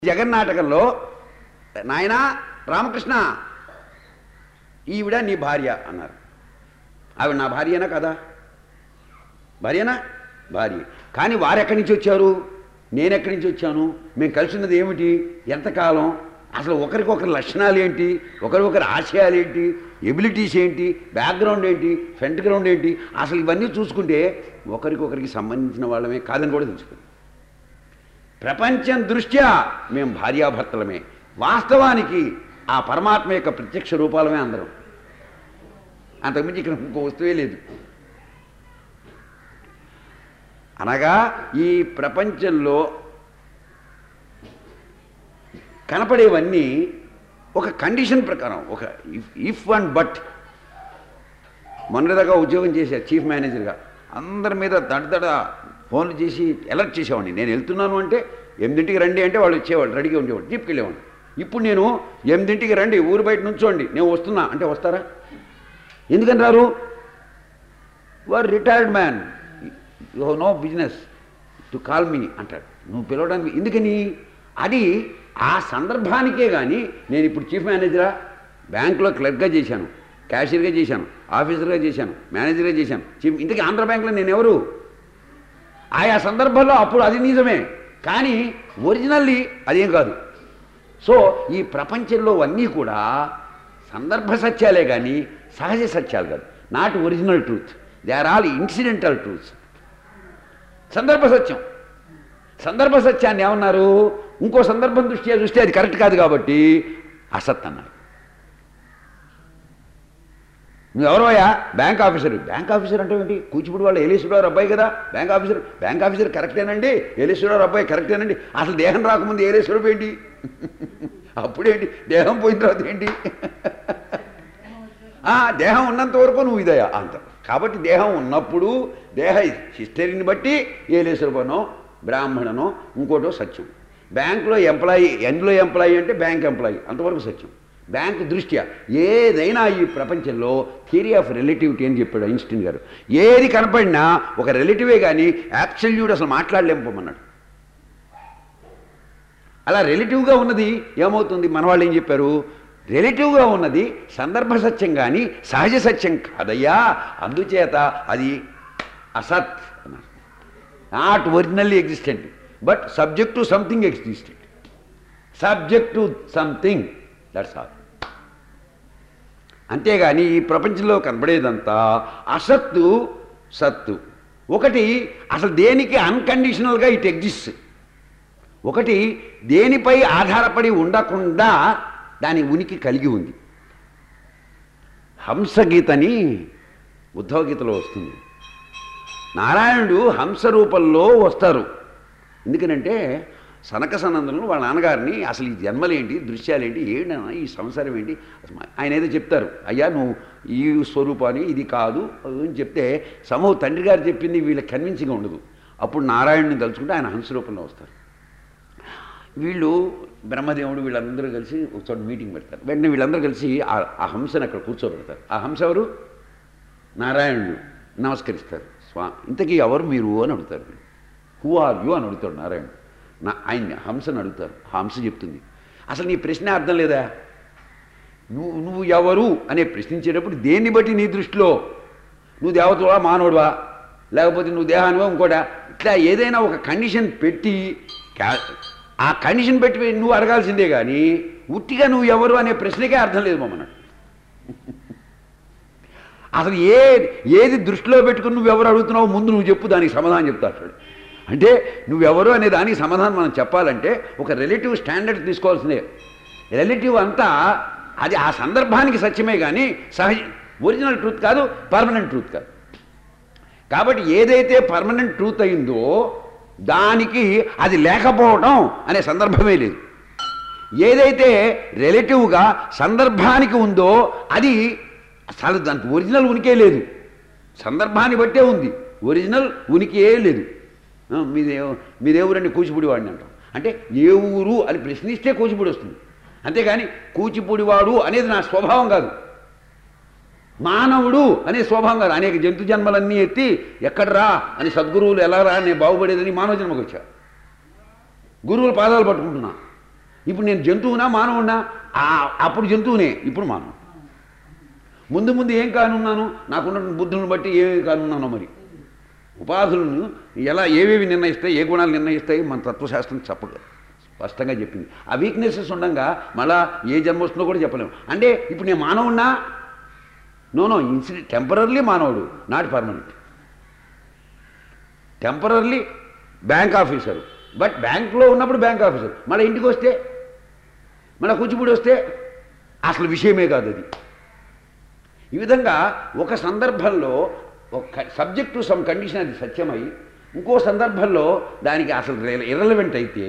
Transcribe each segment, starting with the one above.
జగన్నాటకంలో నాయనా రామకృష్ణ ఈవిడ నీ భార్య అన్నారు ఆవిడ నా భార్యనా కదా భార్యనా భార్య కానీ వారు ఎక్కడి నుంచి వచ్చారు నేను ఎక్కడి నుంచి వచ్చాను మేము కలిసి ఉన్నది ఏమిటి ఎంతకాలం అసలు ఒకరికొకరి లక్షణాలు ఏంటి ఒకరికొకరి ఆశయాలు ఏంటి ఎబిలిటీస్ ఏంటి బ్యాక్గ్రౌండ్ ఏంటి ఫ్రంట్ గ్రౌండ్ ఏంటి అసలు ఇవన్నీ చూసుకుంటే ఒకరికొకరికి సంబంధించిన వాళ్ళమే కాదని కూడా తెలుసుకుంది ప్రపంచం దృష్ట్యా మేము భార్యాభర్తలమే వాస్తవానికి ఆ పరమాత్మ యొక్క ప్రత్యక్ష రూపాలమే అందరం అంతకుమించి ఇక్కడ ఇంకో వస్తువే లేదు అనగా ఈ ప్రపంచంలో కనపడేవన్నీ ఒక కండిషన్ ప్రకారం ఒక ఇఫ్ ఇఫ్ అండ్ బట్ మొన్నటిదాకా ఉద్యోగం చేశారు చీఫ్ మేనేజర్గా అందరి మీద దడదడ ఫోన్లు చేసి అలర్ట్ చేసేవాడిని నేను వెళ్తున్నాను అంటే ఎనిమిదింటికి రండి అంటే వాళ్ళు వచ్చేవాళ్ళు రెడీగా ఉండేవాడు తీసుకెళ్ళేవాడిని ఇప్పుడు నేను ఎనిమిదింటికి రండి ఊరు బయట నుంచోండి నేను వస్తున్నా అంటే వస్తారా ఎందుకని రారు వారు retired man you have no business to call me అంటాడు నువ్వు పిలవడానికి ఎందుకని అది ఆ సందర్భానికే కానీ నేను ఇప్పుడు చీఫ్ మేనేజరా బ్యాంకులో క్లర్క్గా చేశాను క్యాషియర్గా చేశాను ఆఫీసర్గా చేశాను మేనేజర్గా చేశాను చీఫ్ ఇంతకీ ఆంధ్ర బ్యాంకులో నేను ఎవరు ఆయా సందర్భంలో అప్పుడు అది నిజమే కానీ ఒరిజినల్లీ అదేం కాదు సో ఈ ప్రపంచంలో అన్నీ కూడా సందర్భ సత్యాలే కానీ సహజ సత్యాలు కాదు not original truth they are all incidental truths సందర్భ సత్యం సందర్భ సత్యాన్ని ఏమన్నారు ఇంకో సందర్భం దృష్ట్యా చూస్తే అది కరెక్ట్ కాదు కాబట్టి అసత్ అన్నారు నువ్వెవరోయా బ్యాంక్ ఆఫీసర్ బ్యాంక్ ఆఫీసర్ అంటే ఏంటి కూచిపూడి వాళ్ళు ఏలేశ్వరరావు అబ్బాయి కదా బ్యాంక్ ఆఫీసర్ బ్యాంక్ ఆఫీసర్ కరెక్టేనండి ఏలేశ్వరరావు అబ్బాయి కరెక్టేనండి అసలు దేహం రాకముందు ఏలేశ్వరరావు ఏంటి అప్పుడేంటి దేహం పోయిన తర్వాత ఏంటి ఆ, దేహం ఉన్నంత వరకు నువ్వు ఇదయా అంత కాబట్టి దేహం ఉన్నప్పుడు దేహ హిస్టరీని బట్టి ఏలేశ్వరపనో బ్రాహ్మణనో ఇంకోటో సత్యం బ్యాంకులో ఎంప్లాయీ ఎందులో ఎంప్లాయీ అంటే బ్యాంక్ ఎంప్లాయీ అంతవరకు సత్యం బ్యాంక్ దృష్ట్యా ఏదైనా ఈ ప్రపంచంలో థియరీ ఆఫ్ రిలేటివిటీ అని చెప్పాడు ఐన్స్టీన్ గారు ఏది కనపడినా ఒక రిలేటివే కానీ యాక్చువల్యూడ్ అసలు మాట్లాడలేకపోమన్నాడు అలా రిలేటివ్గా ఉన్నది ఏమవుతుంది మన వాళ్ళు ఏం చెప్పారు రిలేటివ్గా ఉన్నది సందర్భ సత్యం కానీ సహజ సత్యం కాదయ్యా అందుచేత అది అసత్ అన్నారు not originally existent but subject to something existent subject to something that's all అంతేగాని ఈ ప్రపంచంలో కనబడేదంతా అసత్తు సత్తు ఒకటి అసలు దేనికి అన్కండిషనల్గా ఇట్ ఎగ్జిస్ట్ ఒకటి దేనిపై ఆధారపడి ఉండకుండా దాని ఉనికి కలిగి ఉంది హంసగీతని ఉద్ధవగీతలో వస్తుంది నారాయణుడు హంస రూపంలో వస్తారు ఎందుకనంటే సనక సనందనులు వాళ్ళ నాన్నగారిని అసలు ఈ జన్మలేంటి దృశ్యాలేంటి ఏంటన్నా ఈ సంసారం ఏంటి అసలు మా- ఆయన ఏదో చెప్తారు అయ్యా నువ్వు ఈ స్వరూపాన్ని ఇది కాదు అది అని చెప్తే సమూహ తండ్రి గారు చెప్పింది వీళ్ళకి కన్విన్సింగ్గా ఉండదు అప్పుడు నారాయణుని తలుచుకుంటే ఆయన హంస రూపంలో వస్తారు వీళ్ళు బ్రహ్మదేవుడు వీళ్ళందరూ కలిసి ఒక చోట మీటింగ్ పెడతారు వెంటనే వీళ్ళందరూ కలిసి ఆ ఆ హంసను అక్కడ కూర్చోబెడతారు ఆ హంస ఎవరు నారాయణుడు నమస్కరిస్తారు స్వా ఇంతకీ ఎవరు మీరు అని అడుగుతారు వీళ్ళు హూ ఆర్ యూ అని అడుగుతాడు నారాయణుడు నా ఆయన్ని హంసను అడుగుతారు ఆ హంస చెప్తుంది అసలు నీ ప్రశ్న అర్థం లేదా నువ్వు నువ్వు ఎవరు అనే ప్రశ్నించేటప్పుడు దేన్ని బట్టి నీ దృష్టిలో నువ్వు దేవతవా మానవుడువా లేకపోతే నువ్వు దేహానివా ఇంకోటా ఇట్లా ఏదైనా ఒక కండిషన్ పెట్టి క్యా- ఆ కండిషన్ పెట్టి నువ్వు అడగాల్సిందే కానీ ఉట్టిగా నువ్వు ఎవరు అనే ప్రశ్నకే అర్థం లేదు మమ్మల్ని అసలు ఏ ఏది దృష్టిలో పెట్టుకుని నువ్వెవరు అడుగుతున్నావో ముందు నువ్వు చెప్పు దానికి సమాధానం చెప్తాడు వాడు. అంటే నువ్వెవరు అనే దానికి సమాధానం మనం చెప్పాలంటే ఒక రిలేటివ్ స్టాండర్డ్ తీసుకోవాల్సిందే రిలేటివ్ అంతా అది ఆ సందర్భానికి సత్యమే కానీ సహజ ఒరిజినల్ ట్రూత్ కాదు పర్మనెంట్ ట్రూత్ కాదు కాబట్టి ఏదైతే పర్మనెంట్ ట్రూత్ అయిందో దానికి అది లేకపోవడం అనే సందర్భమే లేదు ఏదైతే రిలేటివ్గా సందర్భానికి ఉందో అది అసలు దానికి ఒరిజినల్ ఉనికే లేదు సందర్భాన్ని బట్టే ఉంది ఒరిజినల్ ఉనికే లేదు ఆ, మీదే మీదే ఊరండి కూచిపూడి వాడిని అంటాం అంటే ఏ ఊరు అని ప్రశ్నిస్తే కూచిపూడి వస్తుంది అంతేగాని కూచిపూడివాడు అనేది నా స్వభావం కాదు మానవుడు అనే స్వభావం కాదు అనేక జంతు జన్మలన్నీ ఎత్తి ఎక్కడరా అని సద్గురువులు ఎలా రా అని బాగుపడేదని మానవ జన్మకు వచ్చా గురువుల పాదాలు పట్టుకుంటున్నా ఇప్పుడు నేను జంతువునా మానవునా అప్పుడు జంతువునే ఇప్పుడు మానవు ముందు ముందు ఏం కానున్నాను నాకున్న బుద్ధులను బట్టి ఏమి కానున్నానో మరి ఉపాధులను ఎలా ఏవేవి నిర్ణయిస్తాయి ఏ గుణాలు నిర్ణయిస్తాయి మన తత్వశాస్త్రం చెప్పదు స్పష్టంగా చెప్పింది ఆ వీక్నెసెస్ ఉండగా మళ్ళా ఏ జన్మ వస్తుందో కూడా చెప్పలేము అంటే ఇప్పుడు నేను మానవున్నా నో నో ఇన్సిడెంట్ టెంపరీ మానవుడు not permanent temporary bank officer but బ్యాంక్లో ఉన్నప్పుడు బ్యాంక్ ఆఫీసర్ మళ్ళీ ఇంటికి వస్తే మళ్ళీ కూచిపూడి వస్తే అసలు విషయమే కాదు అది ఈ విధంగా ఒక సందర్భంలో ఒక సబ్జెక్ట్ టు సమ్ కండిషన్ అది సత్యమై ఇంకో సందర్భంలో దానికి అసలు ఇర్రలవెంట్ అయితే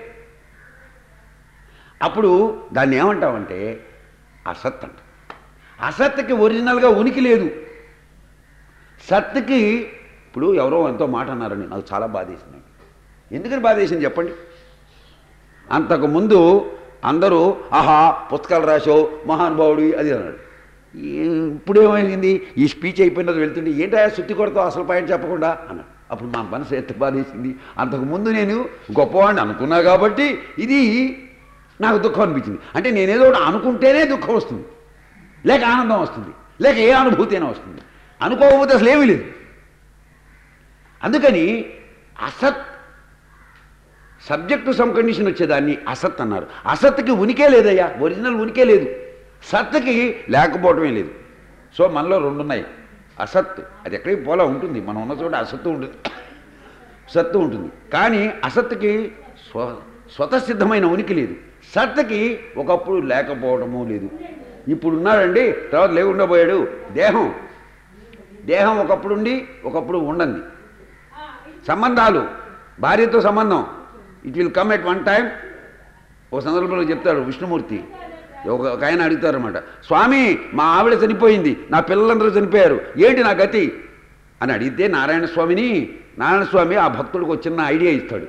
అప్పుడు దాన్ని ఏమంటామంటే అసత్ అంట అసత్కి ఒరిజినల్గా ఉనికి లేదు సత్తుకి ఇప్పుడు ఎవరో ఎంతో మాట అన్నారని నాకు చాలా బాధేసింది ఎందుకని బాధేసింది చెప్పండి అంతకుముందు అందరూ ఆహా పుస్తకాలు రాసావు మహానుభావుడు అది అన్నాడు ఈ- ఇప్పుడు ఏమైంది ఈ స్పీచ్ అయిపోయిన తర్వాత వెళ్తుంటే ఏంటా సుత్తి కొడతావు అసలు పాయింట్ చెప్పకుండా అన్నాడు అప్పుడు నా మనసు ఎంత బాధేసింది అంతకుముందు నేను గొప్పవాడిని అనుకున్నా కాబట్టి ఇది నాకు దుఃఖం అనిపించింది అంటే నేనేదో ఒకటి అనుకుంటేనే దుఃఖం వస్తుంది లేక ఆనందం వస్తుంది లేక ఏ అనుభూతి అయినా వస్తుంది అనుకోకపోతే అసలు ఏమీ లేదు అందుకని అసత్ సబ్జెక్ట్ టు సమ్ కండిషన్ వచ్చేదాన్ని అసత్ అన్నారు అసత్కి ఉనికే లేదయ్యా ఒరిజినల్ ఉనికే లేదు సత్తుకి లేకపోవటమే లేదు సో మనలో రెండు ఉన్నాయి అసత్ అది ఎక్కడికి పోలా ఉంటుంది మనం ఉన్న చోట అసత్తు ఉంటుంది సత్తు ఉంటుంది కానీ అసత్తుకి స్వ స్వతసిద్ధమైన ఉనికి లేదు సత్తుకి ఒకప్పుడు లేకపోవడము లేదు ఇప్పుడు ఉన్నాడండి తర్వాత లేకుండా పోయాడు దేహం దేహం ఒకప్పుడు ఉండి ఒకప్పుడు ఉండండి సంబంధాలు భార్యతో సంబంధం it will come at one time ఒక సందర్భంలో చెప్తాడు విష్ణుమూర్తి ఒక ఒక ఆయన అడుగుతారన్నమాట స్వామి మా ఆవిడ చనిపోయింది నా పిల్లలందరూ చనిపోయారు ఏంటి నా గతి అని అడిగితే నారాయణ స్వామిని నారాయణ స్వామి ఆ భక్తుడికి ఒక చిన్న ఐడియా ఇస్తాడు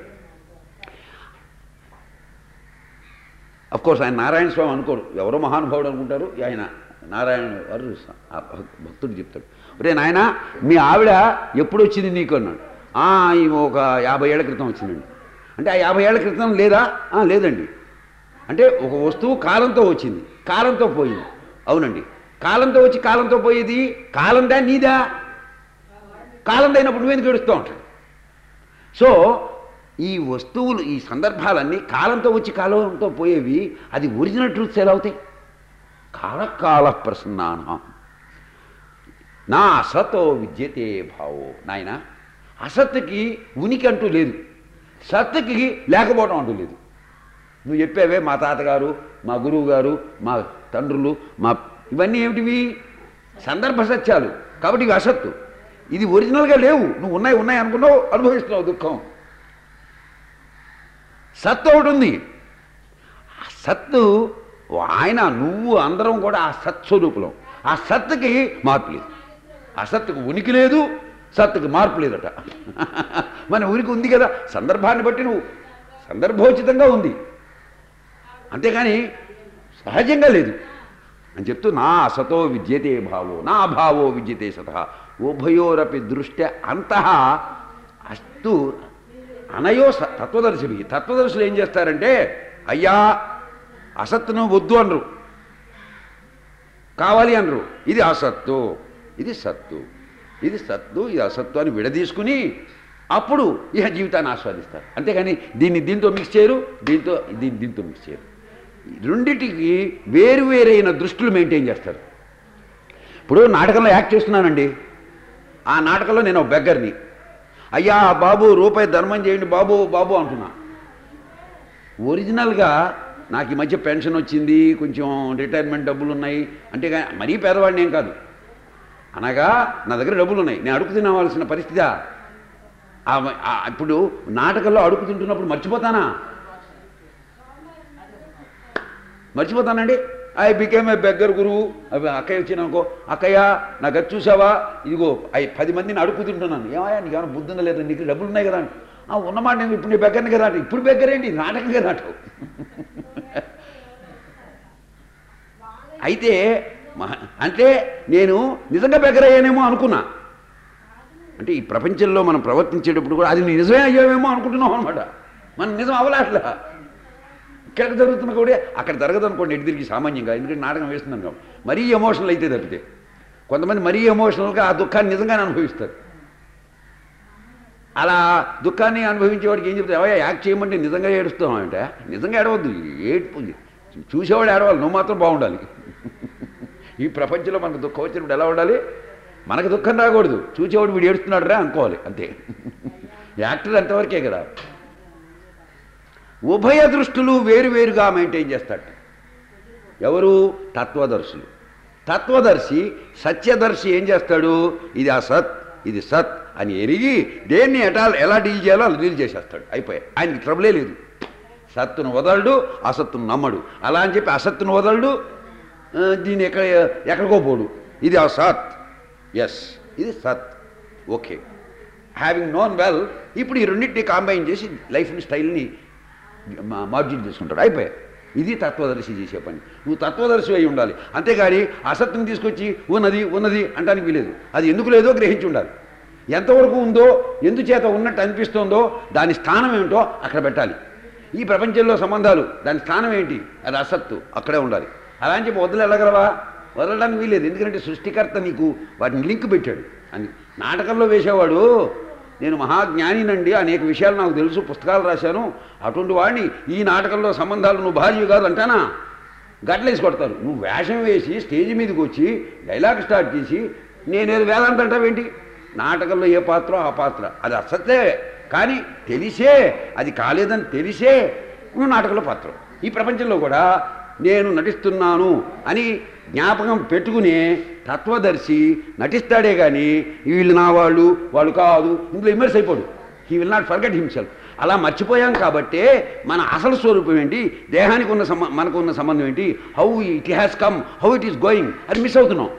అఫ్ కోర్స్ ఆయన నారాయణ స్వామి అనుకోడు ఎవరో మహానుభావుడు అనుకుంటారు ఆయన నారాయణ వారు ఆ భక్- భక్తుడు చెప్తాడు ఒరే నాయన మీ ఆవిడ ఎప్పుడు వచ్చింది నీకు అన్నాడు "ఆ, ఈ ఒక యాభై ఏళ్ల క్రితం వచ్చిందండి అంటే ఆ యాభై ఏళ్ల క్రితం లేదా "ఆ, లేదండి అంటే ఒక వస్తువు కాలంతో వచ్చింది కాలంతో పోయింది అవునండి కాలంతో వచ్చి కాలంతో పోయేది కాలందా నీదా కాలం అయినప్పుడు నువ్వెందుకు ఏడుస్తూ ఉంటాడు సో ఈ వస్తువులు ఈ సందర్భాలన్నీ కాలంతో వచ్చి కాలంతో పోయేవి అది ఒరిజినల్ ట్రూత్స్ ఎలా అవుతాయి కాలకాల ప్రసన్నాన నా అసతో విద్యతే భావో నాయన అసత్తుకి ఉనికి అంటూ లేదు సత్తుకి లేకపోవడం అంటూ లేదు నువ్వు చెప్పావే మా తాతగారు మా గురువు గారు మా తండ్రులు మా ఇవన్నీ ఏమిటివి సందర్భ సత్యాలు కాబట్టి ఇవి అసత్తు ఇది ఒరిజినల్గా లేవు నువ్వు ఉన్నాయి ఉన్నాయి అనుకున్నావు అనుభవిస్తున్నావు దుఃఖం సత్తు ఒకటి ఉంది ఆ సత్తు ఆయన నువ్వు అందరం కూడా ఆ సత్స్వరూపులం ఆ సత్తుకి మార్పు లేదు ఆ సత్తుకు ఉనికి లేదు సత్తుకి మార్పు లేదట మన ఉనికి ఉంది కదా సందర్భాన్ని బట్టి నువ్వు సందర్భోచితంగా ఉంది అంతేగాని సహజంగా లేదు అని చెప్తూ నా అసతో విద్యతే భావో నా భావో విద్యతే సత ఉభయోరపి దృష్ట్యా అంతః అస్తు అనయో స- తత్వదర్శివి తత్వదర్శులు ఏం చేస్తారంటే అయ్యా అసత్తును వద్దు అనరు కావాలి అనరు ఇది అసత్తు ఇది సత్తు ఇది సత్తు ఇది అసత్తు అని విడదీసుకుని అప్పుడు ఇహ జీవితాన్ని ఆస్వాదిస్తారు అంతేగాని దీన్ని దీంతో మిక్స్ చేయరు దీంతో దీన్ని దీంతో మిక్స్ చేయరు రెండిటికి వేరు వేరైన దృష్టిలు మెయింటైన్ చేస్తారు ఇప్పుడు నాటకంలో యాక్ట్ చేస్తున్నానండి ఆ నాటకంలో నేను ఒక బెగ్గర్ని అయ్యా బాబు రూపాయి ధర్మం చేయండి బాబు బాబు అంటున్నా ఒరిజినల్గా నాకు ఈ మధ్య పెన్షన్ వచ్చింది కొంచెం రిటైర్మెంట్ డబ్బులు ఉన్నాయి అంటే గా- మరీ పేదవాడిని ఏం కాదు అనగా నా దగ్గర డబ్బులు ఉన్నాయి నేను అడుగు తినవలసిన పరిస్థితి ఇప్పుడు నాటకంలో అడుగు తింటున్నప్పుడు మర్చిపోతానా మర్చిపోతానండి ఐ బికేమ్ ఏ బెగ్గర్ గురువు అవి అక్కయ్య వచ్చినాకో అక్కయ్య నా గది చూసావా ఇదిగో ఐ పది మందిని అడుగు తింటున్నాను ఏమయ్యా నీకు ఏమైనా బుద్ధి ఉందా లేదా నీకు డబ్బులు ఉన్నాయి కదా అంటే "ఆ, ఉన్నమాట నేను ఇప్పుడు నీ బెగ్గర్ని కదా అంటే ఇప్పుడు బెగ్గర్ ఏంటి నాటకం కదా అంటావు అయితే మహా- అంటే నేను నిజంగా బెగ్గర అయ్యానేమో అనుకున్నా అంటే ఈ ప్రపంచంలో మనం ప్రవర్తించేటప్పుడు కూడా అది నిజమే అయ్యామేమో అనుకుంటున్నాం అనమాట మనం నిజం అవలాట్లా ఇక్కడ జరుగుతున్న కూడా అక్కడ జరగదు అనుకోండి ఎటు తిరిగి సామాన్యంగా ఎందుకంటే నాటకం వేస్తున్నాను కాబట్టి మరీ ఎమోషనల్ అయితే తప్పితే కొంతమంది మరీ ఎమోషనల్గా ఆ దుఃఖాన్ని నిజంగానే అనుభవిస్తారు అలా దుఃఖాన్ని అనుభవించేవాడికి ఏం చెప్తారు అవయ్యా యాక్ట్ చేయమంటే నిజంగా ఏడుస్తున్నాం అంటే నిజంగా ఏడవద్దు ఏడ్పు చూసేవాడు ఏడవాలి నువ్వు మాత్రం బాగుండాలి ఈ ప్రపంచంలో మనకు దుఃఖం వచ్చినప్పుడు ఎలా ఉండాలి మనకు దుఃఖం రాకూడదు చూసేవాడు వీడు ఏడుస్తున్నాడు రా అనుకోవాలి అంతే యాక్టర్ అంతవరకే కదా ఉభయ దృష్టులు వేరువేరుగా మెయింటైన్ చేస్తాడు ఎవరు తత్వదర్శులు తత్వదర్శి సత్యదర్శి ఏం చేస్తాడు ఇది అసత్ ఇది సత్ అని ఎరిగి దేన్ని ఎటా ఎలా డీల్ చేయాలో అలా డీల్ చేసేస్తాడు అయిపోయాయి ఆయనకి ట్రబులే లేదు సత్తును వదలడు అసత్తును నమ్మడు అలా అని చెప్పి అసత్తును వదలడు ఆ, దీన్ని ఎక్కడ ఎక్కడికో పోడు ఇది అసత్ ఎస్ ఇది సత్ ఓకే హ్యావింగ్ నోన్ వెల్ ఇప్పుడు ఈ రెండింటిని కాంబైన్ చేసి లైఫ్ని స్టైల్ని మార్జిన్ చేసుకుంటాడు అయిపోయాయి ఇది తత్వదర్శి చేసే పని నువ్వు తత్వదర్శి అయి ఉండాలి అంతేగాని అసత్తుని తీసుకొచ్చి ఉన్నది ఉన్నది అంటానికి వీలేదు అది ఎందుకు లేదో గ్రహించి ఉండాలి ఎంతవరకు ఉందో ఎందుచేత ఉన్నట్టు అనిపిస్తుందో దాని స్థానం ఏమిటో అక్కడ పెట్టాలి ఈ ప్రపంచంలో సంబంధాలు దాని స్థానం ఏంటి అది అసత్తు అక్కడే ఉండాలి అలా అని చెప్పి వదిలి వెళ్ళగలవా వదలడానికి వీలేదు ఎందుకంటే సృష్టికర్త నీకు వాటిని లింక్ పెట్టాడు అని నాటకంలో వేసేవాడు నేను మహాజ్ఞానినండి అనేక విషయాలు నాకు తెలుసు పుస్తకాలు రాశాను అటువంటి వాడిని ఈ నాటకంలో సంబంధాలు నువ్వు భార్య కాదు అంటానా గట్లేసి కొడతారు నువ్వు వేషం వేసి స్టేజ్ మీదకి వచ్చి డైలాగ్ స్టార్ట్ చేసి నేనేదో వేదాంత అంటావేంటి నాటకంలో ఏ పాత్ర ఆ పాత్ర అది అసత్తే కానీ తెలిసే అది కాలేదని తెలిసే నువ్వు నాటకంలో పాత్ర ఈ ప్రపంచంలో కూడా నేను నటిస్తున్నాను అని జ్ఞాపకం పెట్టుకునే తత్వదర్శి నటిస్తాడే కానీ వీళ్ళు నా వాళ్ళు వాళ్ళు కాదు ఇందులో ఇమ్మర్స్ అయిపోడు he will not forget himself అలా మర్చిపోయాం కాబట్టే మన అసలు స్వరూపం ఏంటి దేహానికి ఉన్న సంబ మనకు ఉన్న సంబంధం ఏంటి how it has come how it is going అది మిస్ అవుతున్నాం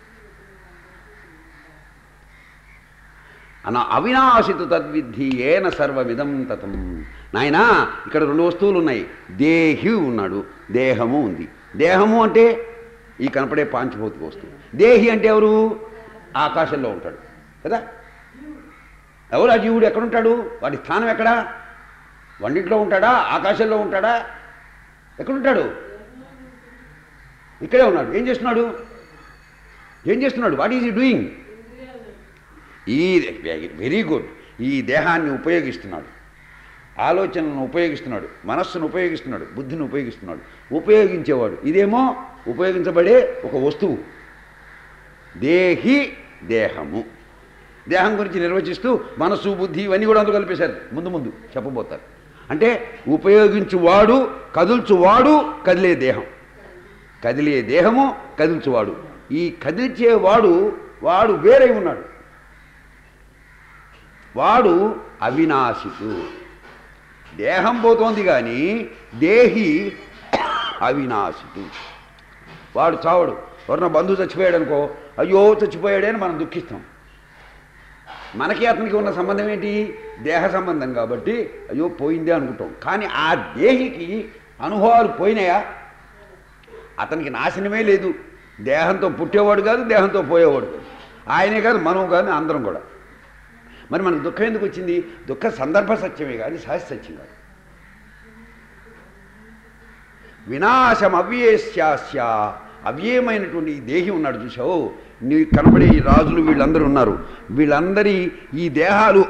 అన అవినాశిత తద్విద్ధి ఏన సర్వమిదం తతం నాయనా ఇక్కడ రెండు వస్తువులు ఉన్నాయి దేహి ఉన్నాడు దేహము ఉంది దేహము అంటే ఈ కనపడే పాంచభౌతిక వస్తువు దేహి అంటే ఎవరు ఆకాశంలో ఉంటాడు కదా ఎవరు ఆ జీవుడు ఎక్కడుంటాడు వాడి స్థానం ఎక్కడా వండింట్లో ఉంటాడా ఆకాశంలో ఉంటాడా ఎక్కడుంటాడు ఇక్కడే ఉన్నాడు ఏం చేస్తున్నాడు ఏం చేస్తున్నాడు వాట్ ఈజ్ ఈ డూయింగ్ ఈ వెరీ గుడ్ ఈ దేహాన్ని ఉపయోగిస్తున్నాడు ఆలోచనలను ఉపయోగిస్తున్నాడు మనస్సును ఉపయోగిస్తున్నాడు బుద్ధిని ఉపయోగిస్తున్నాడు ఉపయోగించేవాడు ఇదేమో ఉపయోగించబడే ఒక వస్తువు దేహి దేహము దేహం గురించి నిర్వచిస్తూ మనస్సు బుద్ధి ఇవన్నీ కూడా అందులో కలిపేశారు ముందు ముందు చెప్పబోతారు అంటే ఉపయోగించువాడు కదుల్చువాడు కదిలే దేహం కదిలే దేహము కదిల్చువాడు ఈ కదిల్చేవాడు వాడు వేరై ఉన్నాడు వాడు అవినాశితు దేహం పోతోంది కానీ దేహి అవినాశితు వాడు చావడు ఎవరన్నా బంధువు చచ్చిపోయాడు అనుకో అయ్యో చచ్చిపోయాడే అని మనం దుఃఖిస్తాం మనకి అతనికి ఉన్న సంబంధం ఏంటి దేహ సంబంధం కాబట్టి అయ్యో పోయిందే అనుకుంటాం కానీ ఆ దేహికి అనుభవాలు పోయినాయా అతనికి నాశనమే లేదు దేహంతో పుట్టేవాడు కాదు దేహంతో పోయేవాడు కాదు ఆయనే కాదు మనం కాదు అందరం కూడా మరి మనకు దుఃఖం ఎందుకు వచ్చింది దుఃఖ సందర్భ సత్యమే కానీ సహజ సత్యం కాదు వినాశం అవ్యేశ్యాస్య అవ్యయమైనటువంటి ఈ దేహి ఉన్నాడు చూసావు నీ కనబడే ఈ రాజులు వీళ్ళందరూ ఉన్నారు వీళ్ళందరి ఈ దేహాలు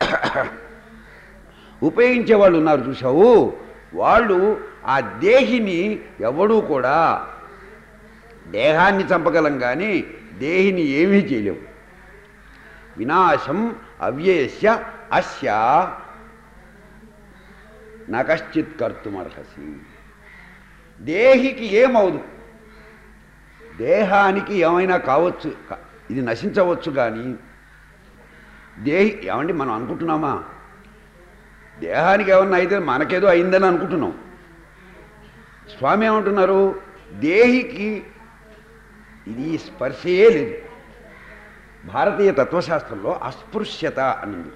ఉపయోగించే వాళ్ళు ఉన్నారు చూసావు వాళ్ళు ఆ దేహిని ఎవడూ కూడా దేహాన్ని చంపగలం కానీ దేహిని ఏమీ చేయలేము వినాశం అవ్యేశ్య అస్య నకశ్చిత్ కర్తుమర్హసి దేహికి ఏమవుదు దేహానికి ఏమైనా కావచ్చు క- ఇది నశించవచ్చు కానీ దేహి ఏమండి మనం అనుకుంటున్నామా దేహానికి ఏమన్నా అయితే మనకేదో అయిందని అనుకుంటున్నాం స్వామి ఏమంటున్నారు దేహికి ఇది స్పర్శయే లేదు భారతీయ తత్వశాస్త్రంలో అస్పృశ్యత అనింది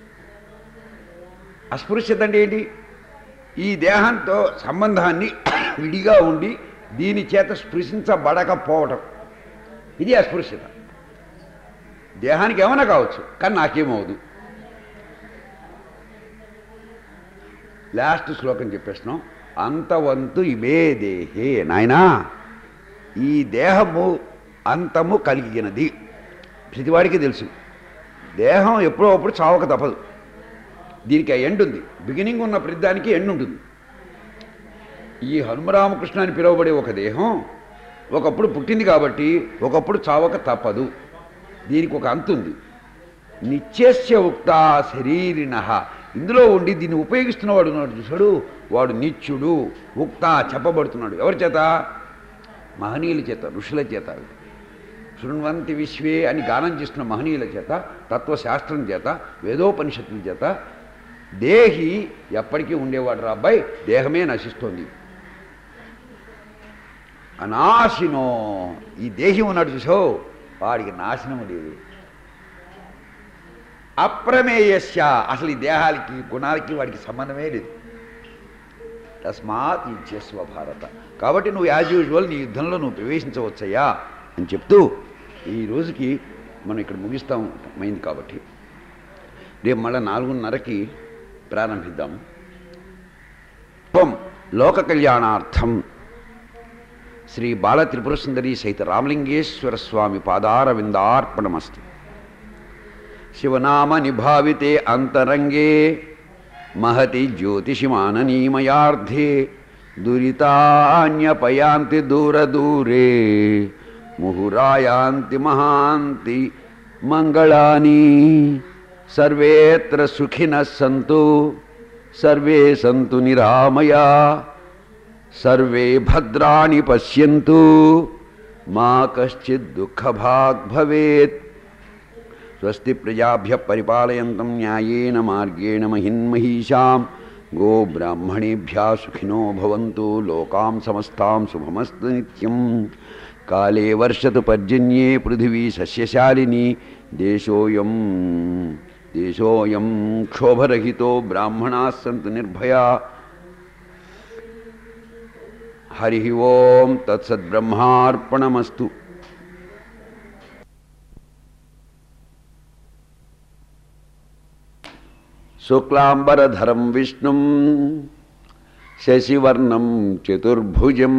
అస్పృశ్యత అంటే ఏంటి ఈ దేహంతో సంబంధాన్ని విడిగా ఉండి దీని చేత స్పృశించబడకపోవటం ఇది అస్పృశ్యత దేహానికి ఏమైనా కావచ్చు కానీ నాకేమవుదు లాస్ట్ శ్లోకం చెప్పేస్తున్నాం అంతవంతు ఇవే దేహే నాయనా ఈ దేహము అంతము కలిగినది ప్రతివాడికి తెలుసు దేహం ఎప్పుడో అప్పుడు చావక తప్పదు దీనికి ఎండ్ ఉంది బిగినింగ్ ఉన్న ప్రతిదానికి ఎండ్ ఉంటుంది ఈ హనుమరామకృష్ణ అని పిలువబడే ఒక దేహం ఒకప్పుడు పుట్టింది కాబట్టి ఒకప్పుడు చావక తప్పదు దీనికి ఒక అంతు ఉంది నిత్యస్య ఉక్త శరీరిణ ఇందులో ఉండి దీన్ని ఉపయోగిస్తున్నవాడు ఉన్నాడు చూసాడు వాడు నిత్యుడు ఉక్త చెప్పబడుతున్నాడు ఎవరి చేత మహనీయుల చేత ఋషుల చేత శృణ్వంతి విశ్వే అని గానం చేస్తున్న మహనీయుల చేత తత్వశాస్త్రం చేత వేదోపనిషత్తుల చేత దేహి ఎప్పటికీ ఉండేవాడు రా అబ్బాయి దేహమే నశిస్తోంది అనాశినో ఈ దేహి ఉన్నాడు చూసావు వాడికి నాశనము లేదు అప్రమేయస్య అసలు ఈ దేహాలకి గుణాలకి వాడికి సంబంధమే లేదు తస్మాత్ ఇచ్చేస్వ భారత కాబట్టి నువ్వు యాజ్ యూజువల్ నీ యుద్ధంలో నువ్వు ప్రవేశించవచ్చయ్యా అని చెప్తూ ఈ రోజుకి మనం ఇక్కడ ముగిస్తాం అయింది కాబట్టి రేపు మళ్ళీ నాలుగున్నరకి ప్రారంభిద్దాం త్వం లోక కళ్యాణార్థం శ్రీ బాల త్రిపుర సుందరి సహిత రామలింగేశ్వర స్వామి పాదారవిందార్పణమస్తు శివనామ నిభావితే అంతరంగే మహతి జ్యోతిషిమాననీమయార్థే దురితాన్యపయాంతి దూరదూరే ముహురాయాంతి మహాంతి మంగళాని సర్వేత్ర సుఖినః సంతు సర్వే సంతు నిరామయా సర్వే భద్రాణి పశ్యంతు మా కశ్చిత్ దుఃఖభాగ్ భవేత్ స్వస్తి ప్రజాభ్య పరిపాలయంతం న్యాయేన మార్గేణ మహిన్మహీషాం గోబ్రాహ్మణేభ్య సుఖినో భవంతు లోకాం సమస్తాం శుభమస్తు నిత్యం కాలే వర్షతు పర్జన్యే పృథివీ సస్యశాలిని దేశోయం దేశోయం క్షోభరహితో బ్రాహ్మణా సంతు నిర్భయా హరి ఓం తత్సద్బ్రహ్మార్పణమస్తు శుక్లాంబరధరం విష్ణుం శశివర్ణం చతుర్భుజం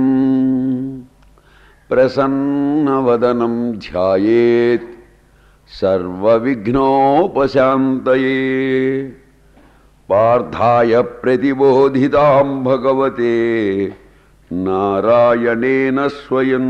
ప్రసన్నవదనం ధ్యాయేత్ సర్వవిఘ్నోపశాంతయే పార్థాయ ప్రతిబోధితాం భగవతే నారాయణేన స్వయం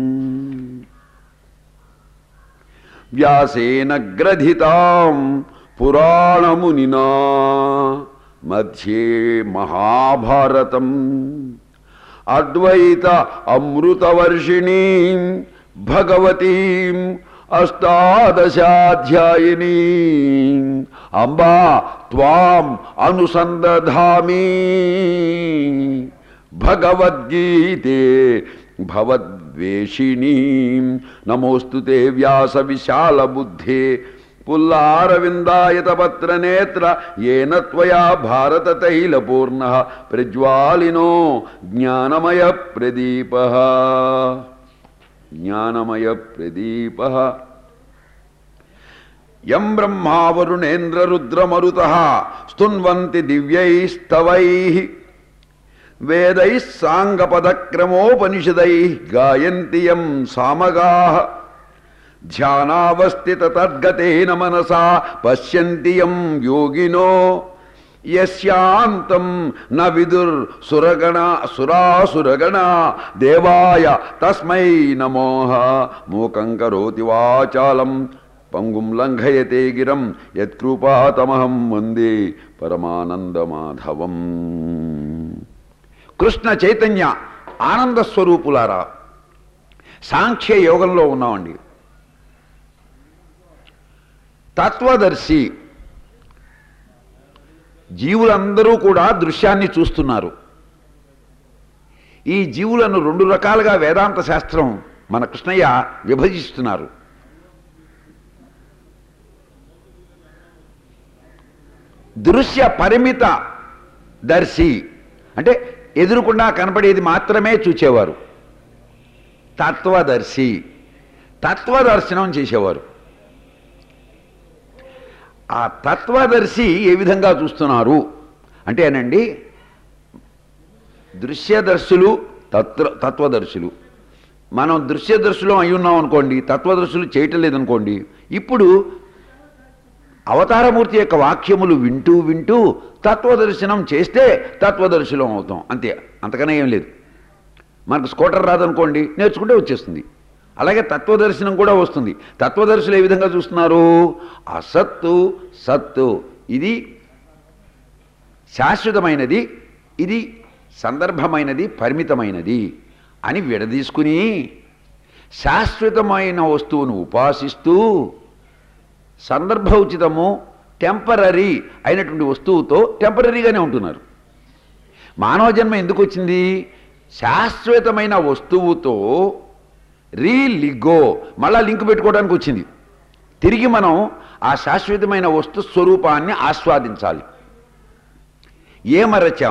వ్యాసేన గ్రథితాం పురాణమునినా మధ్యే మహాభారతం అద్వైత అమృతవర్షిణీం భగవతీం అష్టాదశాధ్యాయినీ అంబా త్వాం అనుసందధామి భగవద్గీతే భవద్వేషిణీం నమోస్తు తే వ్యాస విశాల బుద్ధే పుల్లారవిందాయతపత్రనేత్ర ఏన త్వయా భారతతైలపూర్ణ ప్రజ్వాలినో జ్ఞానమయ ప్రదీప జ్ఞానమయ ప్రదీప యం బ్రహ్మావరుణేంద్రరుద్రమరుత స్తున్వంతి దివ్యైస్తవై వేదై సాంగపదక్రమోపనిషదై గాయంతి యం సామగా ధ్యానావస్థిత తద్గతేన మనసా పశ్యంతి యం యోగినో యస్యాంతం న విదుర్ సురగణ సురాసురగణ దేవాయ తస్మై నమోహ మూకం కరోతి వాచాలం పంగుం లంఘయతే గిరం యత్కృపాతమహం వందే పరమానందమాధవం కృష్ణ చైతన్య ఆనంద స్వరూపులారా సాంఖ్య యోగంలో ఉన్నామండి తత్వదర్శి జీవులందరూ కూడా దృశ్యాన్ని చూస్తున్నారు ఈ జీవులను రెండు రకాలుగా వేదాంత శాస్త్రం మన కృష్ణయ్య విభజిస్తున్నారు దృశ్య పరిమిత దర్శి అంటే ఎదురుకుండా కనపడేది మాత్రమే చూచేవారు తత్వదర్శి తత్వదర్శనం చేసేవారు ఆ తత్వదర్శి ఏ విధంగా చూస్తున్నారు అంటేనండి దృశ్యదర్శులు తత్వ తత్వదర్శులు మనం దృశ్యదర్శులు అయి ఉన్నాం అనుకోండి తత్వదర్శులు చేయటం లేదనుకోండి ఇప్పుడు అవతారమూర్తి యొక్క వాక్యములు వింటూ వింటూ తత్వదర్శనం చేస్తే తత్వదర్శులం అవుతాం అంతే అంతకన్నా ఏం లేదు మనకు స్కూటర్ రాదనుకోండి నేర్చుకుంటే వచ్చేస్తుంది అలాగే తత్వదర్శనం కూడా వస్తుంది తత్వదర్శులు ఏ విధంగా చూస్తున్నారు అసత్తు సత్తు ఇది శాశ్వతమైనది ఇది సందర్భమైనది పరిమితమైనది అని విడదీసుకుని శాశ్వతమైన వస్తువును ఉపాసిస్తూ సందర్భోచితము టెంపరీ అయినటువంటి వస్తువుతో టెంపరీగానే ఉంటున్నారు మానవ జన్మ ఎందుకు వచ్చింది శాశ్వతమైన వస్తువుతో రీలిగో మళ్ళా లింక్ పెట్టుకోవడానికి వచ్చింది తిరిగి మనం ఆ శాశ్వతమైన వస్తు స్వరూపాన్ని ఆస్వాదించాలి ఏమరచాం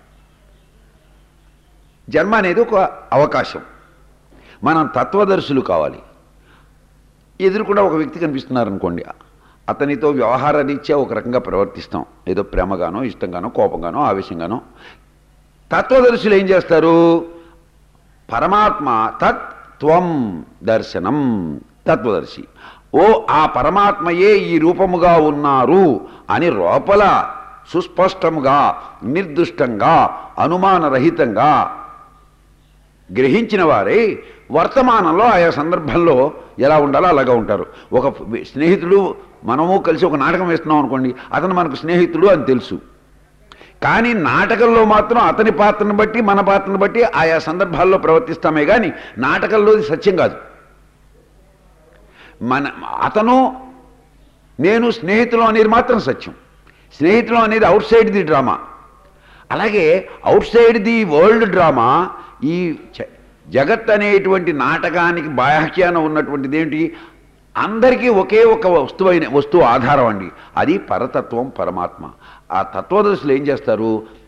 జన్మ అనేది ఒక అవకాశం మనం తత్వదర్శులు కావాలి ఎదురుకుండా ఒక వ్యక్తి కనిపిస్తున్నారు అనుకోండి అతనితో వ్యవహార రీత్యా ఒక రకంగా ప్రవర్తిస్తాం ఏదో ప్రేమగానో ఇష్టంగానో కోపంగానో ఆవేశంగానో తత్వదర్శులు ఏం చేస్తారు పరమాత్మ తత్వం దర్శనం తత్వదర్శి ఓ ఆ పరమాత్మయే ఈ రూపముగా ఉన్నారు అని లోపల సుస్పష్టముగా నిర్దుష్టంగా అనుమానరహితంగా గ్రహించిన వారే వర్తమానంలో ఆయా సందర్భంలో ఎలా ఉండాలో అలాగా ఉంటారు ఒక స్నేహితుడు మనము కలిసి ఒక నాటకం వేస్తున్నాం అనుకోండి అతను మనకు స్నేహితుడు అని తెలుసు కానీ నాటకంలో మాత్రం అతని పాత్రను బట్టి మన పాత్రను బట్టి ఆయా సందర్భాల్లో ప్రవర్తిస్తామే కానీ నాటకంలోది సత్యం కాదు మన అతను నేను స్నేహితులు అనేది మాత్రం సత్యం స్నేహితులు అనేది అవుట్ సైడ్ ది డ్రామా అలాగే outside the world drama ఈ చ- జగత్ అనేటువంటి నాటకానికి బాహ్యాన ఉన్నటువంటిది ఏంటి అందరికీ ఒకే ఒక వస్తువైన వస్తువు ఆధారం అండి అది పరతత్వం పరమాత్మ ఆ తత్వదర్శులు ఏం చేస్తారు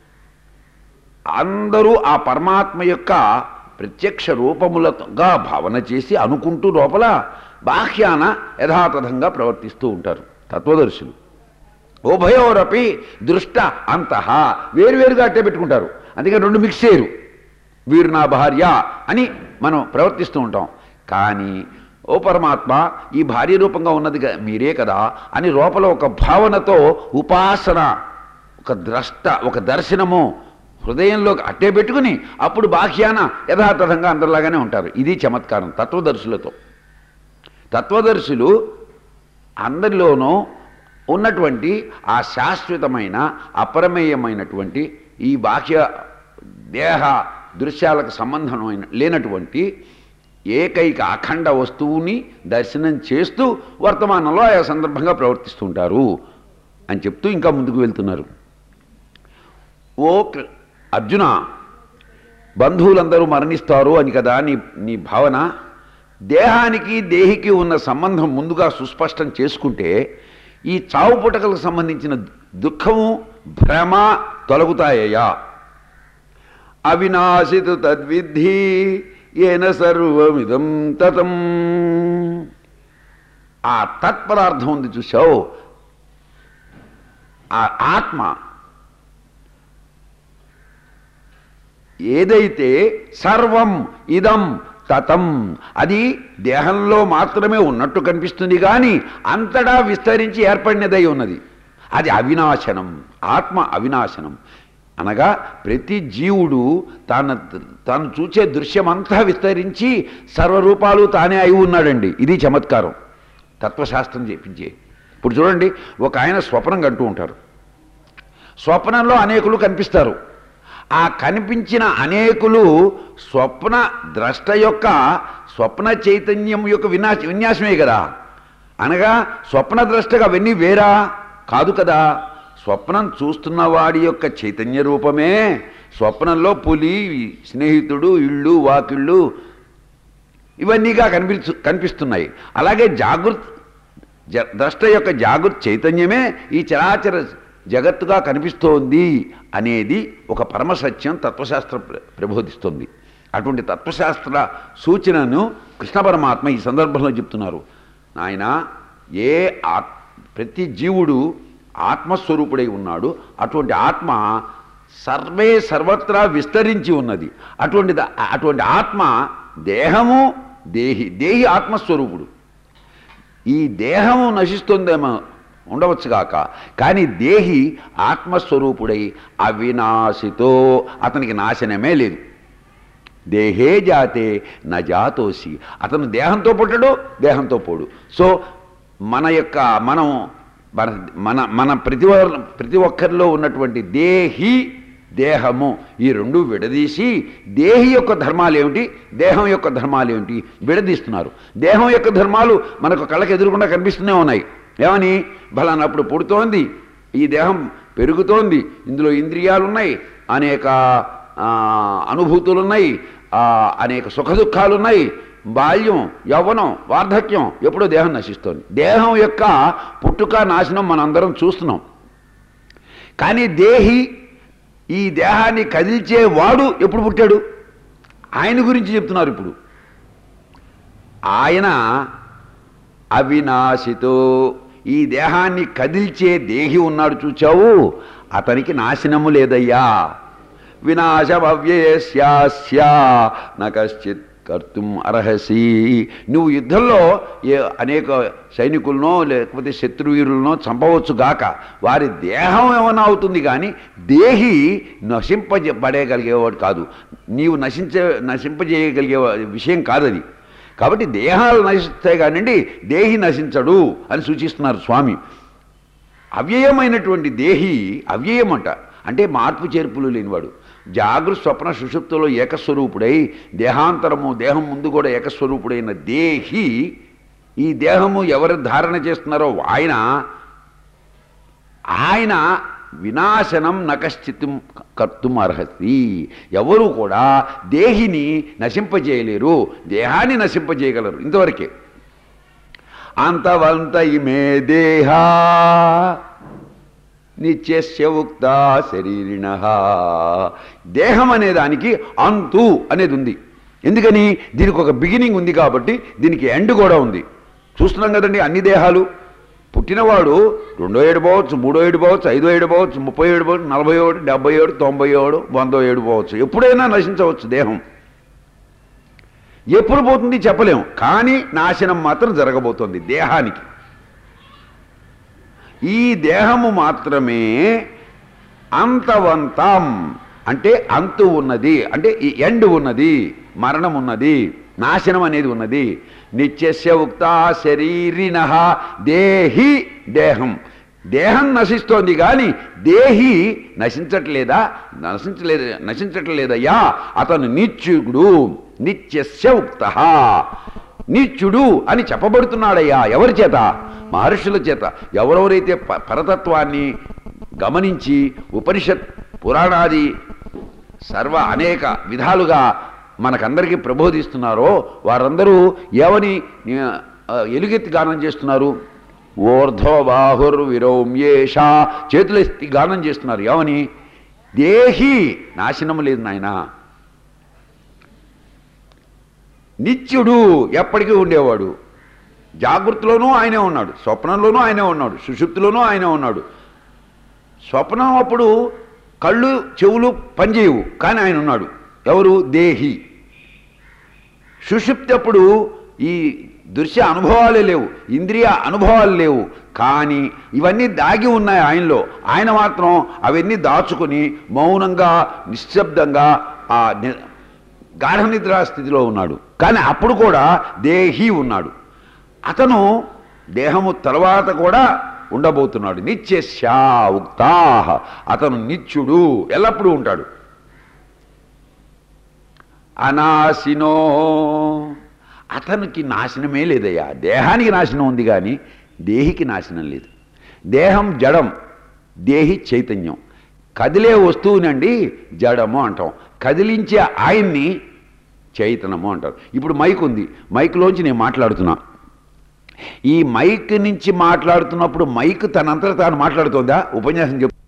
అందరూ ఆ పరమాత్మ యొక్క ప్రత్యక్ష రూపములగా భావన చేసి అనుకుంటూ లోపల బాహ్యాన యథాతథంగా ప్రవర్తిస్తూ ఉంటారు తత్వదర్శులు ఉభయోరపి దృష్ట అంతః వేరువేరుగా అట్టే పెట్టుకుంటారు అందుకని రెండు మిక్స్ చేయరు వీరు నా భార్య అని మనం ప్రవర్తిస్తూ ఉంటాం కానీ ఓ పరమాత్మ ఈ భార్య రూపంగా ఉన్నది గా- మీరే కదా అని లోపల ఒక భావనతో ఉపాసన ఒక ద్రష్ట ఒక దర్శనము హృదయంలో అట్టే పెట్టుకుని అప్పుడు బాహ్యాన యథాతథంగా అందరిలాగానే ఉంటారు ఇది చమత్కారం తత్వదర్శులతో తత్వదర్శులు అందరిలోనూ ఉన్నటువంటి ఆ శాశ్వతమైన అపరమేయమైనటువంటి ఈ బాహ్య దేహ దృశ్యాలకు సంబంధమైన లేనటువంటి ఏకైక అఖండ వస్తువుని దర్శనం చేస్తూ వర్తమానంలో ఆయా సందర్భంగా ప్రవర్తిస్తుంటారు అని చెప్తూ ఇంకా ముందుకు వెళ్తున్నారు ఓ కృ- అర్జున బంధువులందరూ మరణిస్తారు అని కదా నీ నీ భావన దేహానికి దేహికి ఉన్న సంబంధం ముందుగా సుస్పష్టం చేసుకుంటే ఈ చావు పుటకలకు సంబంధించిన దుఃఖము భ్రమ తొలగుతాయ్యా అవినాశితు తద్విద్ధి ఏన సర్వమిదం తతం ఆ తత్పదార్థం ఉంది చూసావు ఆ ఆత్మ ఏదైతే సర్వం ఇదం తతం అది దేహంలో మాత్రమే ఉన్నట్టు కనిపిస్తుంది కానీ అంతటా విస్తరించి ఏర్పడినదై ఉన్నది అది అవినాశనం ఆత్మ అవినాశనం అనగా ప్రతి జీవుడు తాను తాను చూచే దృశ్యమంతా విస్తరించి సర్వరూపాలు తానే అయి ఉన్నాడండి ఇది చమత్కారం తత్వశాస్త్రం చెప్పించే ఇప్పుడు చూడండి ఒక ఆయన స్వప్నం కంటూ ఉంటారు స్వప్నంలో అనేకులు కనిపిస్తారు ఆ కనిపించిన అనేకులు స్వప్న ద్రష్ట యొక్క స్వప్న చైతన్యం యొక్క వినాశ విన్యాసమే కదా అనగా స్వప్న ద్రష్టగా అవన్నీ వేరా కాదు కదా స్వప్నం చూస్తున్న వాడి యొక్క చైతన్య రూపమే స్వప్నంలో పులి స్నేహితుడు ఇళ్ళు వాకిళ్ళు ఇవన్నీగా కనిపించు కనిపిస్తున్నాయి అలాగే జాగృత్ జ ద్రష్ట యొక్క జాగృత్ చైతన్యమే ఈ చరాచర జగత్తుగా కనిపిస్తోంది అనేది ఒక పరమసత్యం తత్వశాస్త్ర ప్ర- ప్రబోధిస్తుంది అటువంటి తత్వశాస్త్ర సూచనను కృష్ణ పరమాత్మ ఈ సందర్భంలో చెప్తున్నారు నాయన ఏ ఆత్ ప్రతి జీవుడు ఆత్మస్వరూపుడై ఉన్నాడు అటువంటి ఆత్మ సర్వే సర్వత్రా విస్తరించి ఉన్నది అటువంటి ద- అటువంటి ఆత్మ దేహము దేహి దేహి ఆత్మస్వరూపుడు ఈ దేహము నశిస్తుందేమో ఉండవచ్చుగాక కానీ దేహి ఆత్మస్వరూపుడై అవినాశితో అతనికి నాశనమే లేదు దేహే జాతే నా జాతోసి అతను దేహంతో పుట్టడు దేహంతో పోడు సో మన యొక్క మనం మన మన మన ప్రతి ఒ- ప్రతి ఒక్కరిలో ఉన్నటువంటి దేహి దేహము ఈ రెండు విడదీసి దేహి యొక్క ధర్మాలు ఏమిటి దేహం యొక్క ధర్మాలు ఏమిటి విడదీస్తున్నారు దేహం యొక్క ధర్మాలు మనకు కళ్ళకి ఎదురుకుండా కనిపిస్తూనే ఉన్నాయి ఏమని బలానప్పుడు పుడుతోంది ఈ దేహం పెరుగుతోంది ఇందులో ఇంద్రియాలు ఉన్నాయి అనేక ఆ, అనుభూతులు ఉన్నాయి ఆ, అనేక సుఖ దుఃఖాలు ఉన్నాయి బాల్యం యవ్వనం వార్ధక్యం ఎప్పుడో దేహం నశిస్తోంది దేహం యొక్క పుట్టుక నాశనం మనందరం చూస్తున్నాం కానీ దేహి ఈ దేహాన్ని కదిల్చే వాడు ఎప్పుడు పుట్టాడు ఆయన గురించి చెప్తున్నారు ఇప్పుడు ఆయన అవినాశితో ఈ దేహాన్ని కదిల్చే దేహి ఉన్నాడు చూచావు అతనికి నాశనము లేదయ్యా వినాశమవ్యయస్యాస్య నకశ్చిత్ కర్తుం అర్హసి నువ్వు యుద్ధంలో ఏ అనేక సైనికులనో లేకపోతే శత్రువీరులనో చంపవచ్చు గాక వారి దేహం ఏమైనా అవుతుంది కానీ దేహి నశింపబడేయగలిగేవాడు కాదు నీవు నశించే నశింపజేయగలిగే విషయం కాదది కాబట్టి దేహాలు నశిస్తాయి కానివ్వండి దేహి నశించడు అని సూచిస్తున్నారు స్వామి అవ్యయమైనటువంటి దేహి అవ్యయమంట అంటే మార్పు చేర్పులు లేనివాడు జాగృత్ స్వప్న సుషుప్తులో ఏకస్వరూపుడై దేహాంతరము దేహం ముందు కూడా ఏకస్వరూపుడైన దేహి ఈ దేహము ఎవరు ధారణ చేస్తున్నారో ఆయన ఆయన వినాశనం నకశ్చిత్తం కర్తుం అర్హతి ఎవరు కూడా దేహిని నశింపజేయలేరు దేహాన్ని నశింపజేయగలరు ఇంతవరకే అంతవంత ఇమే దేహ నిత్యస్య ఉక్త శరీరిణ దేహం అనే దానికి అంతు అనేది ఉంది ఎందుకని దీనికి ఒక బిగినింగ్ ఉంది కాబట్టి దీనికి ఎండ్ కూడా ఉంది చూస్తున్నాం కదండి అన్ని దేహాలు పుట్టినవాడు రెండో ఏడు పోవచ్చు మూడో ఏడు పోవచ్చు ఐదో ఏడు పోవచ్చు ముప్పై ఏడు పోవచ్చు నలభై ఏడు డెబ్బై ఏడు తొంభై ఏడు వందో ఏడు పోవచ్చు ఎప్పుడైనా నశించవచ్చు దేహం ఎప్పుడు పోతుంది చెప్పలేము కానీ నాశనం మాత్రం జరగబోతోంది దేహానికి ఈ దేహము మాత్రమే అంతవంతం అంటే అంతు ఉన్నది అంటే ఈ ఎండ్ ఉన్నది మరణం ఉన్నది నాశనం అనేది ఉన్నది నిత్యస్య ఉక్త శరీరిన దేహి దేహం దేహం నశిస్తోంది కానీ దేహి నశించట్లేదా నశించలేదు నశించట్లేదయ్యా అతను నిత్యుడు నిత్యస్య ఉక్త నిత్యుడు అని చెప్పబడుతున్నాడయ్యా ఎవరి చేత మహర్షుల చేత ఎవరెవరైతే ప- పరతత్వాన్ని గమనించి ఉపనిషత్ పురాణాది సర్వ అనేక విధాలుగా మనకందరికీ ప్రబోధిస్తున్నారో వారందరూ ఏమని ఆ, ఎలుగెత్తి గానం చేస్తున్నారు ఊర్ధ్వబాహుర్ విరోమ్యేష చేతులెత్తి గానం చేస్తున్నారు ఏమని దేహి నాశనం లేదు నాయనా నిత్యుడు ఎప్పటికీ ఉండేవాడు జాగృతిలోనూ ఆయనే ఉన్నాడు స్వప్నంలోనూ ఆయనే ఉన్నాడు సుషుప్తిలోనూ ఆయనే ఉన్నాడు స్వప్నం అప్పుడు కళ్ళు చెవులు పనిచేయవు కానీ ఆయన ఉన్నాడు ఎవరు దేహి సుషుప్తి అప్పుడు ఈ దృశ్య అనుభవాలే లేవు ఇంద్రియ అనుభవాలు లేవు కానీ ఇవన్నీ దాగి ఉన్నాయి ఆయనలో ఆయన మాత్రం అవన్నీ దాచుకుని మౌనంగా నిశ్శబ్దంగా ఆ ని- గాఢ నిద్రా స్థితిలో ఉన్నాడు కానీ అప్పుడు కూడా దేహి ఉన్నాడు అతను దేహము తర్వాత కూడా ఉండబోతున్నాడు నిత్యశా ఉక్తా అతను నిత్యుడు ఎల్లప్పుడూ ఉంటాడు అనాశినో అతనికి నాశనమే లేదయ్యా దేహానికి నాశనం ఉంది కానీ దేహికి నాశనం లేదు దేహం జడం దేహి చైతన్యం కదిలే వస్తువునండి జడము అంటాం కదిలించే ఆయన్ని చైతన్యము అంటారు ఇప్పుడు మైక్ ఉంది మైక్లోంచి నేను మాట్లాడుతున్నా ఈ మైక్ నుంచి మాట్లాడుతున్నప్పుడు మైక్ తనంతట తాను మాట్లాడుతోందా ఉపన్యాసం చెప్